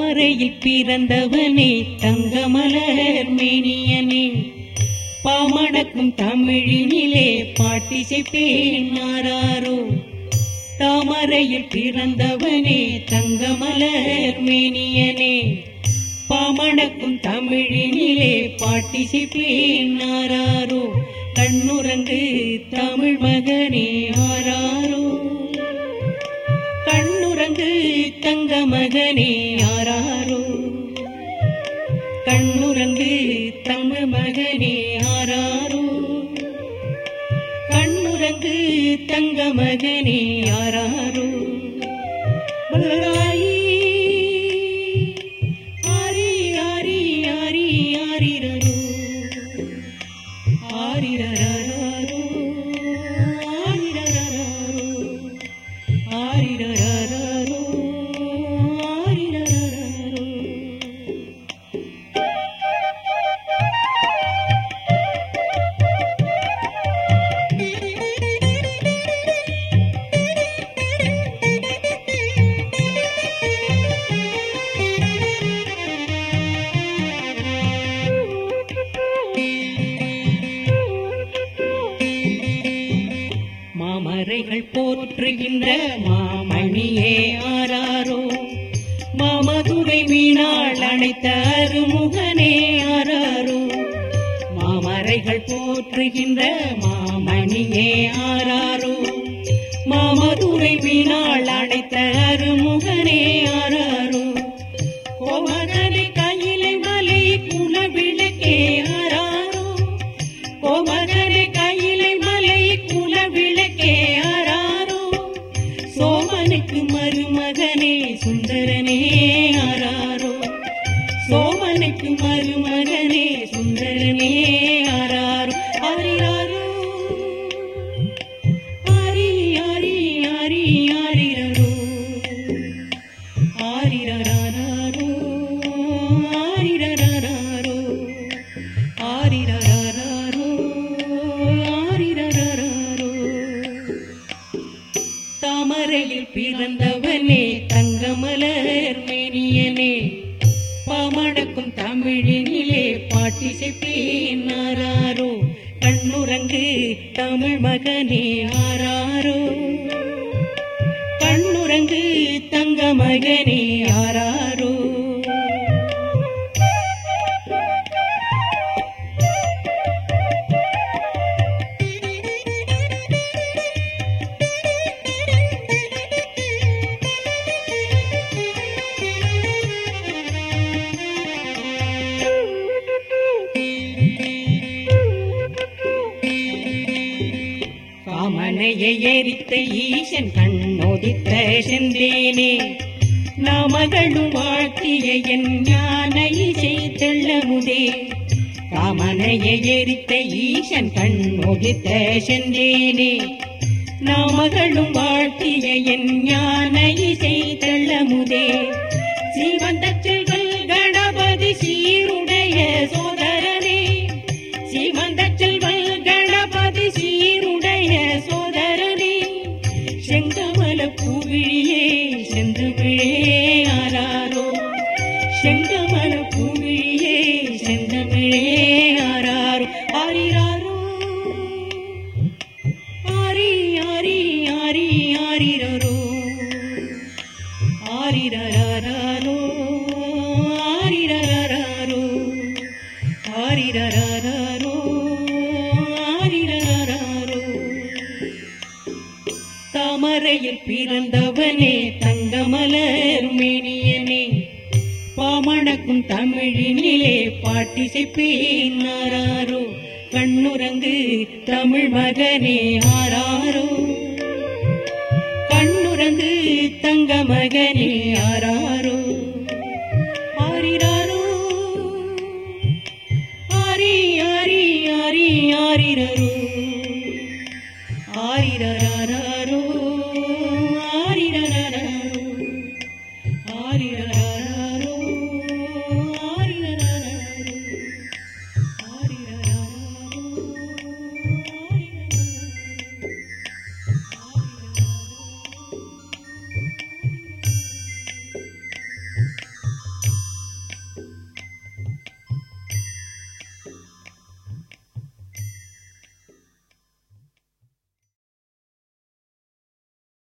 தாமரையில் பிறந்தவனே தங்கமலர் மேனியனே பாமணக்கும் தமிழினிலே பாட்டிசைப்பேன் ஆராரோ தாமரையில் பிறந்தவனே தங்கமலர் மேனியனே பாமணக்கும் தமிழினிலே பாட்டிசைப்பேன் ஆராரோ கண்ணுறங்கு தமிழ் மகனே ஆராரோ கண்ணுறங்கு தங்க மகனே ஆராரோ கண்ணுறங்கு தமிழ் மகனே ஆராரோ கண்ணுறங்கு தங்க மகனே ஆராரோ மலராயி ஆரி ஆரி ஆரி ஆரிரரோ ஆரிரரரோ ஆரிரரரோ ஆரிரரரோ ஆரிரரரோ மாமரைகள் போற்றுகின்ற மாமணியே ஆராரோ மாமதுரை மீனாள் அணைத்த அருமுகனே ஆராரோ மாமரைகள் போற்றுகின்ற மாமணியே ஆராரோ மாமதுரை மீனாள் அணைத்த அருமுகனே ஆராரோ கோமகனை கையிலை மலை குல விளக்கே ஆராரோ கோமகனை கையிலை மலை குல விளக்கே ஆராரோ சோமனுக்கு மருமகனே சுந்தரனே ஆராரோ சோமனுக்கு மருமகனே சுந்தரனே ஆராரோ ஆரிராரோ ஆரி ஆரி ஆரி ஆரிரரோ ஆரிரராரோ ஆரிரராரோ ஆரிரராரோ ஆரிரராரோ தாமரையில் பிறந்தவனே தங்கமலர் மேனியனே பாமடக்கும் தமிழினிலே பாட்டிசைப்பேன் ஆராரோ கண்ணுறங்கு தமிழ் மகனே ஆராரோ கண்ணுறங்கு தங்க மகனே ஆராரோ காமனையை எரித்த ஈசன் கண்ணோதித்த செந்தேனே நாமகளும் வாழ்த்திய என் ஞான இசை தெள்ளமுதே காமனையை எரித்த ஈசன் கண்ணோதித்த செந்தேனே நாமகளும் வாழ்த்திய என் ஞான இசை தெள்ளமுதே சீவந்த செல்வல் கணபதி சீருடைய சோதரனே சீமந்த செல்வல் கணபதி சீருடைய சோதரனே செங்கமல பூவிழியே செந்தமிழே ஆராரோ செங்கமல பூவிழியே செந்தமிழே ஆராரோ ஆரிராரோ ஆரி ஆரி ஆரி ஆரிரரோ ஆரிரராரோ ஆரிரராரோ ஆரிரராரோ ஆரிரராரோ தாமரையில் பிறந்தவனே தங்கமலர் மேனியனே பாமணக்கும் தமிழினிலே பாட்டிசைப்பேன் ஆராரோ கண்ணுறங்கு தமிழ் மகனே ஆராரோ கண்ணுறங்கு தங்க மகனே ஆராரோ ஆரிராரோ ஆரி ஆரி ஆரி ஆரிரரோ ஆரிரராரோ